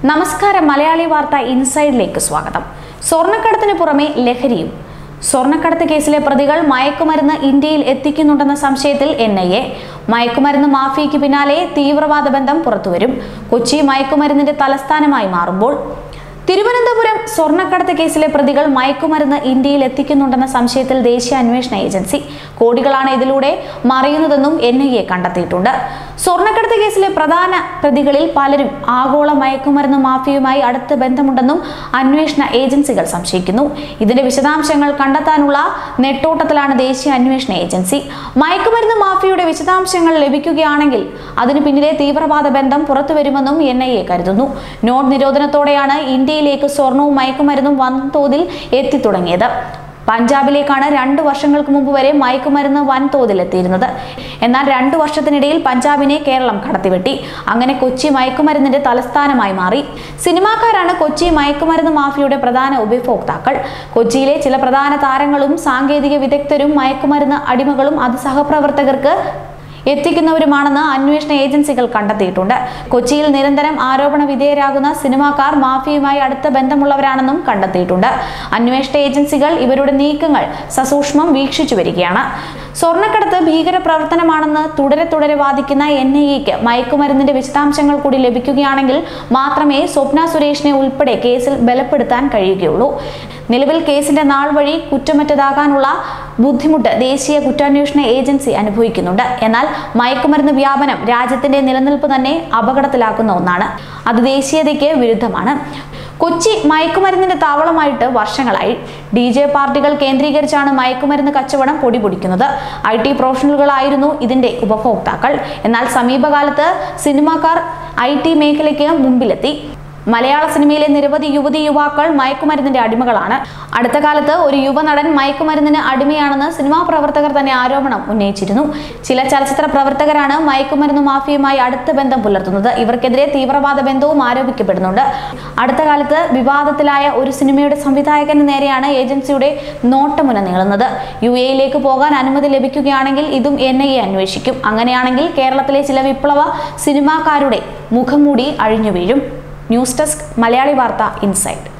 നമസ്കാരം മലയാളി വാർത്ത ഇൻസൈഡിലേക്ക് സ്വാഗതം സ്വർണ്ണക്കടത്തിന് പുറമെ ലഹരിയും സ്വർണ്ണക്കടത്ത് കേസിലെ പ്രതികൾ മയക്കുമരുന്ന് ഇന്ത്യയിൽ എത്തിക്കുന്നുണ്ടെന്ന സംശയത്തിൽ എൻ ഐ എ മയക്കുമരുന്ന് മാഫിയയ്ക്ക് പിന്നാലെ തീവ്രവാദ ബന്ധം പുറത്തുവരും കൊച്ചി മയക്കുമരുന്നിന്റെ തലസ്ഥാനമായി മാറുമ്പോൾ തിരുവനന്തപുരം സ്വർണ്ണക്കടത്ത് കേസിലെ പ്രതികൾ മയക്കുമരുന്ന് ഇന്ത്യയിൽ എത്തിക്കുന്നുണ്ടെന്ന സംശയത്തിൽ ദേശീയ അന്വേഷണ ഏജൻസി കോടികളാണ് ഇതിലൂടെ മറയുന്നതെന്നും എൻ ഐ എ കണ്ടെത്തിയിട്ടുണ്ട് സ്വർണ്ണക്കടത്ത് കേസിലെ പ്രധാന പ്രതികളിൽ പലരും ആഗോള മയക്കുമരുന്ന് മാഫിയയുമായി അടുത്ത ബന്ധമുണ്ടെന്നും അന്വേഷണ ഏജൻസികൾ സംശയിക്കുന്നു ഇതിന്റെ വിശദാംശങ്ങൾ കണ്ടെത്താനുള്ള നെട്ടോട്ടത്തിലാണ് ദേശീയ അന്വേഷണ ഏജൻസി മയക്കുമരുന്ന് മാഫിയയുടെ വിശദാംശങ്ങൾ ലഭിക്കുകയാണെങ്കിൽ അതിനു പിന്നിലെ തീവ്രവാദ ബന്ധം പുറത്തുവരുമെന്നും എൻ ഐ എ കരുതുന്നു നോട്ട് നിരോധനത്തോടെയാണ് ഇന്ത്യയിലേക്ക് സ്വർണവും മയക്കുമരുന്നും വൻതോതിൽ എത്തിത്തുടങ്ങിയത് പഞ്ചാബിലേക്കാണ് രണ്ട് വർഷങ്ങൾക്ക് മുമ്പ് വരെ മയക്കുമരുന്ന് വൻതോതിൽ എത്തിയിരുന്നത് എന്നാൽ രണ്ടു വർഷത്തിനിടയിൽ പഞ്ചാബിനെ കേരളം കടത്തിവെട്ടി അങ്ങനെ കൊച്ചി മയക്കുമരുന്നിന്റെ തലസ്ഥാനമായി മാറി സിനിമാക്കാരാണ് കൊച്ചി മയക്കുമരുന്ന് മാഫിയയുടെ പ്രധാന ഉപഭോക്താക്കൾ കൊച്ചിയിലെ ചില പ്രധാന താരങ്ങളും സാങ്കേതിക വിദഗ്ധരും മയക്കുമരുന്ന് അടിമകളും അത് സഹപ്രവർത്തകർക്ക് എത്തിക്കുന്നവരുമാണെന്ന് അന്വേഷണ ഏജൻസികൾ കണ്ടെത്തിയിട്ടുണ്ട് കൊച്ചിയിൽ നിരന്തരം ആരോപണ വിധേയരാകുന്ന സിനിമാക്കാർ മാഫിയയുമായി അടുത്ത ബന്ധമുള്ളവരാണെന്നും കണ്ടെത്തിയിട്ടുണ്ട് അന്വേഷണ ഏജൻസികൾ ഇവരുടെ നീക്കങ്ങൾ സസൂക്ഷ്മം വീക്ഷിച്ചു വരികയാണ് സ്വർണ്ണക്കടത്ത് ഭീകര പ്രവർത്തനമാണെന്ന് തുടരെ തുടരെ വാദിക്കുന്ന എൻ ഐ എക്ക് മയക്കുമരുന്നിന്റെ വിശദാംശങ്ങൾ കൂടി ലഭിക്കുകയാണെങ്കിൽ മാത്രമേ സ്വപ്ന സുരേഷിനെ ഉൾപ്പെടെ കേസിൽ ബലപ്പെടുത്താൻ കഴിയുകയുള്ളൂ നിലവിൽ കേസിന്റെ നാൾ വഴി കുറ്റമറ്റതാകാനുള്ള ബുദ്ധിമുട്ട് ദേശീയ കുറ്റാന്വേഷണ ഏജൻസി അനുഭവിക്കുന്നുണ്ട് എന്നാൽ മയക്കുമരുന്ന് വ്യാപനം രാജ്യത്തിന്റെ നിലനിൽപ്പ് തന്നെ അപകടത്തിലാക്കുന്ന ഒന്നാണ് അത് ദേശീയതയ്ക്ക് വിരുദ്ധമാണ് കൊച്ചി മയക്കുമരുന്നിന്റെ താവളമായിട്ട് വർഷങ്ങളായി ഡി ജെ പാർട്ടികൾ കേന്ദ്രീകരിച്ചാണ് മയക്കുമരുന്ന് കച്ചവടം പൊടിപൊടിക്കുന്നത് ഐ ടി പ്രൊഫഷണലുകളായിരുന്നു ഇതിന്റെ ഉപഭോക്താക്കൾ എന്നാൽ സമീപകാലത്ത് സിനിമാക്കാർ ഐ ടി മേഖലയ്ക്ക് മുമ്പിലെത്തി മലയാള സിനിമയിലെ നിരവധി യുവതി യുവാക്കൾ മയക്കുമരുന്നിന്റെ അടിമകളാണ് അടുത്ത കാലത്ത് ഒരു യുവനടൻ മയക്കുമരുന്നിന് അടിമയാണെന്ന് സിനിമാ പ്രവർത്തകർ തന്നെ ആരോപണം ഉന്നയിച്ചിരുന്നു ചില ചലച്ചിത്ര പ്രവർത്തകരാണ് മയക്കുമരുന്ന് മാഫിയുമായി അടുത്ത ബന്ധം പുലർത്തുന്നത് ഇവർക്കെതിരെ തീവ്രവാദ ബന്ധവും ആരോപിക്കപ്പെടുന്നുണ്ട് അടുത്ത കാലത്ത് വിവാദത്തിലായ ഒരു സിനിമയുടെ സംവിധായകന് നേരെയാണ് ഏജൻസിയുടെ നോട്ടമുന നീളുന്നത് യു എയിലേക്ക് പോകാൻ അനുമതി ലഭിക്കുകയാണെങ്കിൽ ഇതും എൻ ഐ എ അന്വേഷിക്കും അങ്ങനെയാണെങ്കിൽ കേരളത്തിലെ ചില വിപ്ലവ സിനിമാക്കാരുടെ മുഖംമൂടി അഴിഞ്ഞു വീഴും ന്യൂസ് ഡെസ്ക് മലയാളി വാർത്ത ഇൻസൈറ്റ്